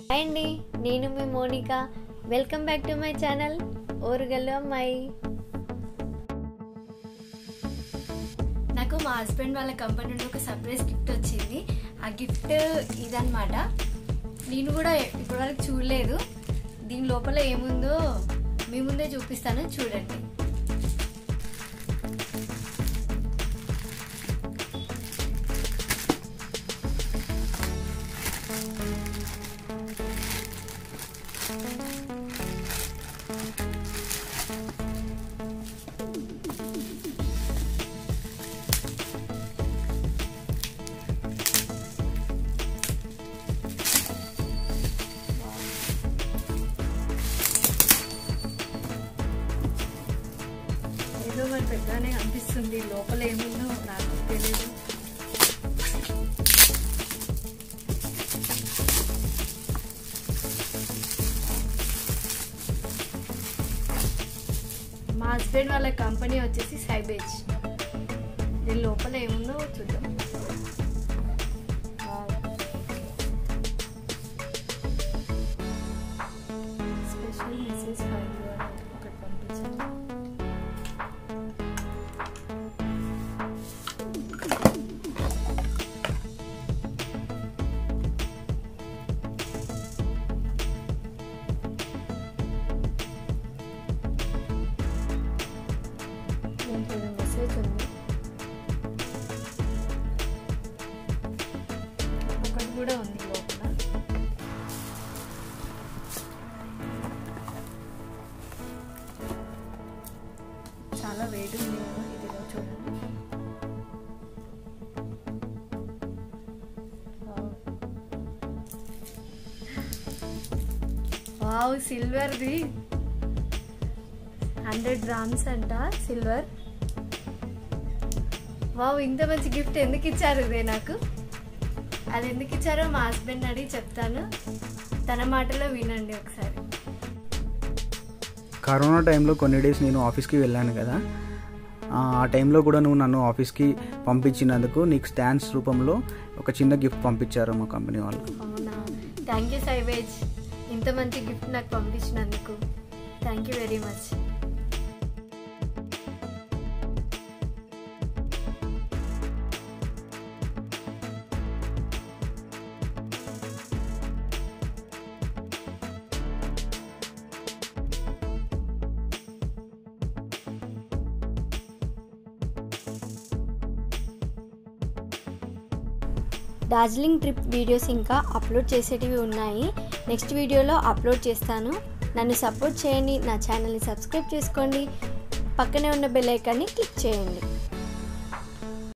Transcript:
Hi అండి నేను మీ Monika welcome back to my channel Orugallu అమ్మాయి నాకు మా హస్బెండ్ వాళ్ళ కంపెనీ నుండి ఒక సర్ప్రైజ్ గిఫ్ట్ వచ్చింది ఆ గిఫ్ట్ ఇదనమాట నేను కూడా ఇప్పటివరకు చూడలేదు దీని లోపల ఏముందో మీ ముందే చూపిస్తాను చూడండి ఏదో మరి పెద్దగానే అనిపిస్తుంది లోపల ఏముందో నాకు తెలియదు మా హస్బెండ్ వాళ్ళ కంపెనీ వచ్చేసి సైబేజ్ దీని లోపల ఏముందో చూద్దాం wow. Special message for you అని ఒకటి పంపించాను దీంట్లో ఏదో మెసేజ్ ఉంది ఒకటి కూడా ఉంది లోపల చాలా వేడి ఉంది కదా ఇదిగో చూడండి వావ్ సిల్వర్ది హండ్రెడ్ గ్రామ్స్ అంట సిల్వర్ వావ్ ఇంత మంచి గిఫ్ట్ ఎందుకు ఇచ్చారు ఇదే నాకు అది ఎందుకు ఇచ్చారో మా హస్బెండ్ అడిగి చెప్తాను తన మాటలో వినండి ఒకసారి కరోనా టైంలో కొన్ని డేస్ నేను ఆఫీస్కి వెళ్ళాను కదా ఆ ఆ టైంలో కూడా నువ్వు నన్ను ఆఫీస్కి పంపించినందుకు నీకు స్టాండ్స్ రూపంలో ఒక చిన్న గిఫ్ట్ పంపించారు మా కంపెనీ వాళ్ళు అవునా థ్యాంక్ యూ సైవేజ్ ఇంత మంచి గిఫ్ట్ నాకు పంపించినందుకు thank you very much Darjeeling trip videos ఇంకా అప్లోడ్ చేసేటివి ఉన్నాయి నెక్స్ట్ వీడియోలో అప్లోడ్ చేస్తాను నన్ను సపోర్ట్ చేయండి నా ఛానల్ని సబ్స్క్రైబ్ చేసుకోండి పక్కనే ఉన్న బెల్ ఐకాన్ని క్లిక్ చేయండి